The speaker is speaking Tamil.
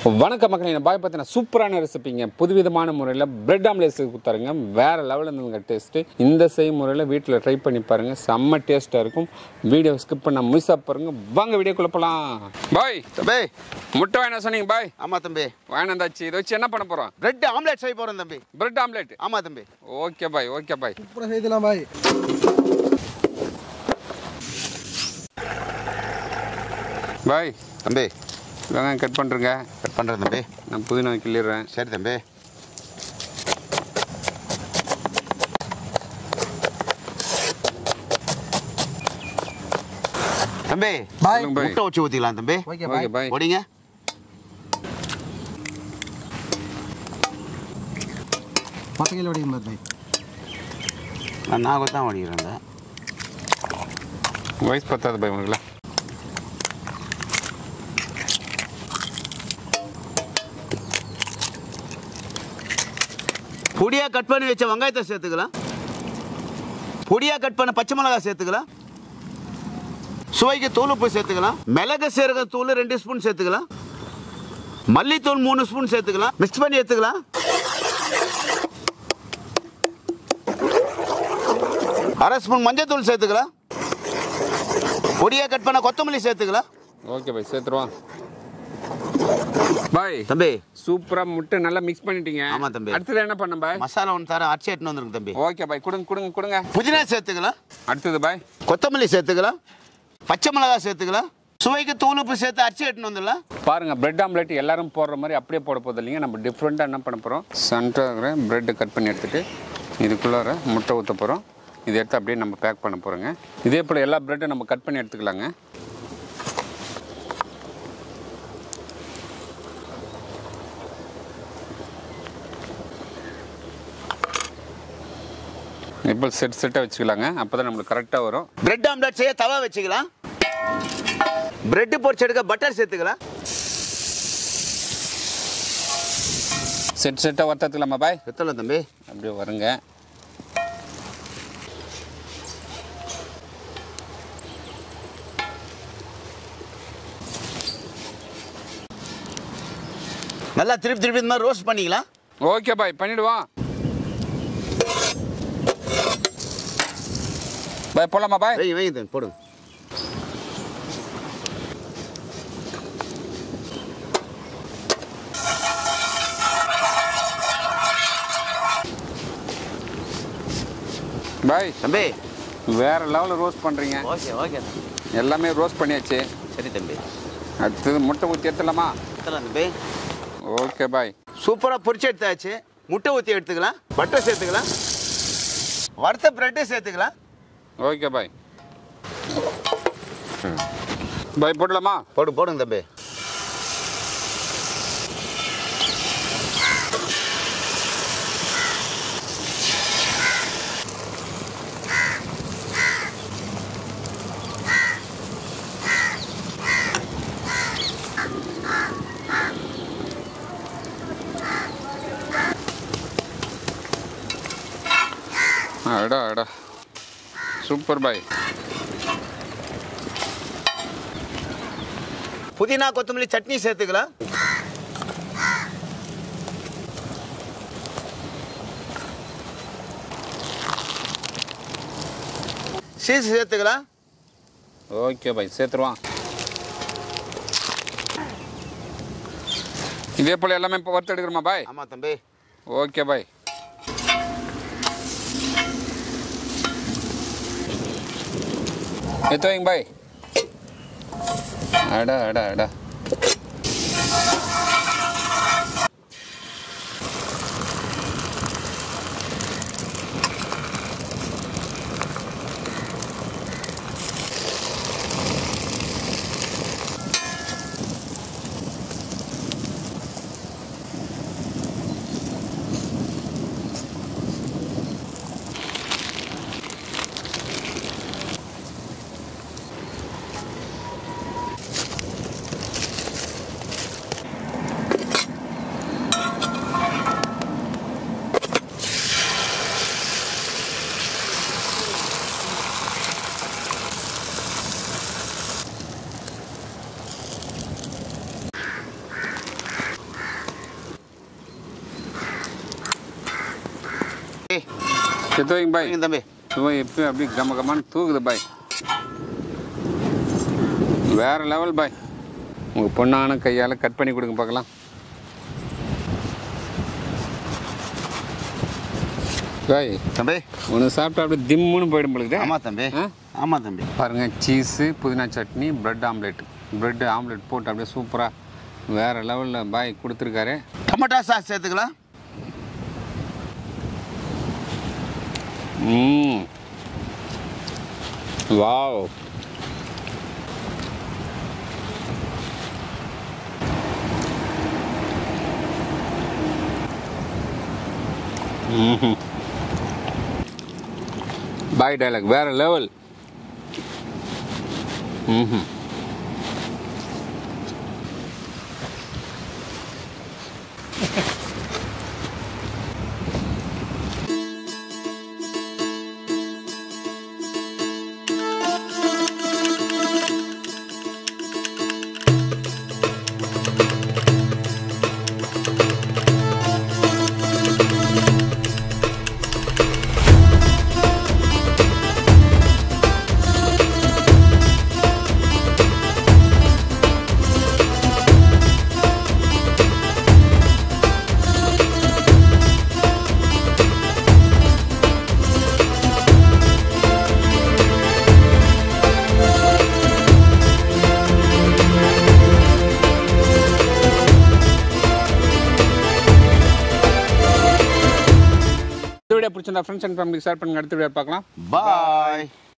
வணக்கம் மக்களே நான் பாய் பார்த்தீங்கன்னா சூப்பரான ரெசிபிங்க புதுவிதமான முறையில் பிரெட் ஆம்லேட் செய்து கொடுத்தாருங்க வேற லெவலில் இருந்துங்க டேஸ்ட்டு இந்த செய் முறையில் வீட்டில் ட்ரை பண்ணி பாருங்க செம்ம டேஸ்ட்டாக இருக்கும் வீடியோ ஸ்கிப் பண்ண முழுசாக பாருங்க வாங்க வீடியோ குழப்பலாம் பாய் தம்பி முட்டை வேணா சொன்னீங்க பாய் ஆமா தம்பி வேணாந்தாச்சு இதை வச்சு என்ன பண்ண போகிறோம் பிரெட் ஆம்லெட் செய்ய போறேன் தம்பி பிரெட் ஆம்லேட் ஆமா தம்பி ஓகே பாய் ஓகே பாய் சூப்பராக செய்தலாம் பாய் பாய் தம்பி வெங்காயம் கட் பண்ணுறேங்க கட் பண்றேன் தம்பி நான் புதினா கிள்ளிடுறேன் சரி தம்பி தம்பி பாய் சொல்லுங்க பாய் முட்டை வச்சு ஊத்திக்கலாம் தம்பி ஓகே ஓகே பாய் பாய் ஓடிங்க பத்து கிலோ அடிக்கும் பாய் நான் நாகை தான் ஓடிக்கிறேன் வயசு பத்தாது பாய் உனக்குல பொடியா கட் பண்ணி வச்ச வெங்காயத்தை சேர்த்துக்கலாம் பொடியா கட் பண்ண பச்சை மிளகாய் சேர்த்துக்கலாம் சுவைக்கு தூள் உப்பு சேர்த்துக்கலாம் மிளகு சீரக தூள் ரெண்டு ஸ்பூன் சேர்த்துக்கலாம் மல்லித்தூள் மூணு ஸ்பூன் சேர்த்துக்கலாம் மிக்ஸ் பண்ணி எடுத்துக்கலாம் அரை ஸ்பூன் மஞ்சள் தூள் சேர்த்துக்கலாம் பொடியா கட் பண்ண கொத்தமல்லி சேர்த்துக்கலாம் ஓகே பாய் சேர்த்துருவான் பாய் தம்பி சூப்பரா முட்டை நல்லா மிக்ஸ் பண்ணிட்டீங்க ஆமா தம்பி. அடுத்தது என்ன பண்ண பாய் மசாலா ஒன்று தர அரிசி எடுத்துன்னு வந்துருக்கு தம்பி ஓகே பாய் கொடுங்க கொடுங்க கொடுங்க புதினா சேர்த்துக்கலாம் அடுத்தது பாய் கொத்தமல்லி சேர்த்துக்கலாம் பச்சை மிளகாய் சேர்த்துக்கலாம் சுவைக்கு தூள் உப்பு சேர்த்து அரிசி எடுத்துன்னு வந்துடலாம் பாருங்க பிரெட் ஆம்லெட் எல்லாரும் போடுற மாதிரி அப்படியே போட போகுது இல்லைங்க நம்ம டிஃப்ரெண்ட்டாக என்ன பண்ண போகிறோம் சென்டர் பிரெட் கட் பண்ணி எடுத்துட்டு இதுக்குள்ளார முட்டை ஊற்ற போகிறோம் இதை எடுத்து அப்படியே நம்ம பேக் பண்ண போகிறோங்க இதே போல் எல்லா பிரெட்டும் நம்ம கட் பண்ணி எடுத்துக்கலாங்க இப்போ செட் செட்டாக வச்சுக்கலாங்க அப்போ தான் நம்மளுக்கு கரெக்டாக வரும் பிரெட் ஆம்லெட் செய்ய தவா வச்சுக்கலாம் பிரெட் பொரிச்சு எடுக்க பட்டர் சேர்த்துக்கலாம் செட் செட்டாக வறுத்தத்துக்கலாமா பாய் எத்தனை தம்பி அப்படியே வருங்க நல்லா திருப்பி திருப்பி இந்த மாதிரி ரோஸ்ட் பண்ணிக்கலாம் ஓகே பாய் பண்ணிடுவோம் பாய் போலாமா பாய் வை வை தம்பி போடுங்க பாய் தம்பி வேற லெவலில் ரோஸ்ட் பண்ணுறீங்க ஓகே ஓகே எல்லாமே ரோஸ்ட் பண்ணியாச்சு சரி தம்பி அடுத்தது முட்டை ஊற்றி எடுத்துடலாமா எத்தனை தம்பி ஓகே பாய் சூப்பராக பொரிச்சு எடுத்தாச்சு முட்டை ஊற்றி எடுத்துக்கலாம் பட்டர் சேர்த்துக்கலாம் வறுத்த பிரெட்டு சேர்த்துக்கலாம் ஓகே பாய் பாய் போடலாமா போடு போடுங்க தம்பி அடா அடா சூப்பர் பாய் புதினா கொத்தமல்லி சட்னி சேர்த்துக்கலாம் சீஸ் சேர்த்துக்கலாம் ஓகே பாய் சேர்த்துருவான் இதே போல் எல்லாமே இப்போ வறுத்து எடுக்கிறோமா பாய் ஆமா தம்பி ஓகே பாய் எத்த வைங்க பாய் அடா அடா அடா எடுத்து வைங்க பாய் வைங்க தம்பி சுவை எப்பயும் அப்படியே கம கமான்னு தூக்குது பாய் வேற லெவல் பாய் உங்கள் பொண்ணான கையால் கட் பண்ணி கொடுங்க பார்க்கலாம் பாய் தம்பி ஒன்று சாப்பிட்டா அப்படியே திம்முன்னு போயிடும் பொழுது ஆமா தம்பி ஆ? ஆமா தம்பி பாருங்க சீஸு புதினா chutney bread omelette bread omelette போட்டு அப்படியே சூப்பராக வேற லெவலில் பாய் கொடுத்துருக்காரு டொமேட்டோ சாஸ் சேர்த்துக்கலாம் ம் வாவ் ம்ஹும். பாய் டைலாக் வேற லெவல் ம் இந்த வீடியோ பிடிச்சிருந்தா ஃப்ரெண்ட்ஸ் அண்ட் ஃபேமிலி ஷேர் பண்ணுங்க அடுத்த வீடியோ பார்க்கலாம் பாய்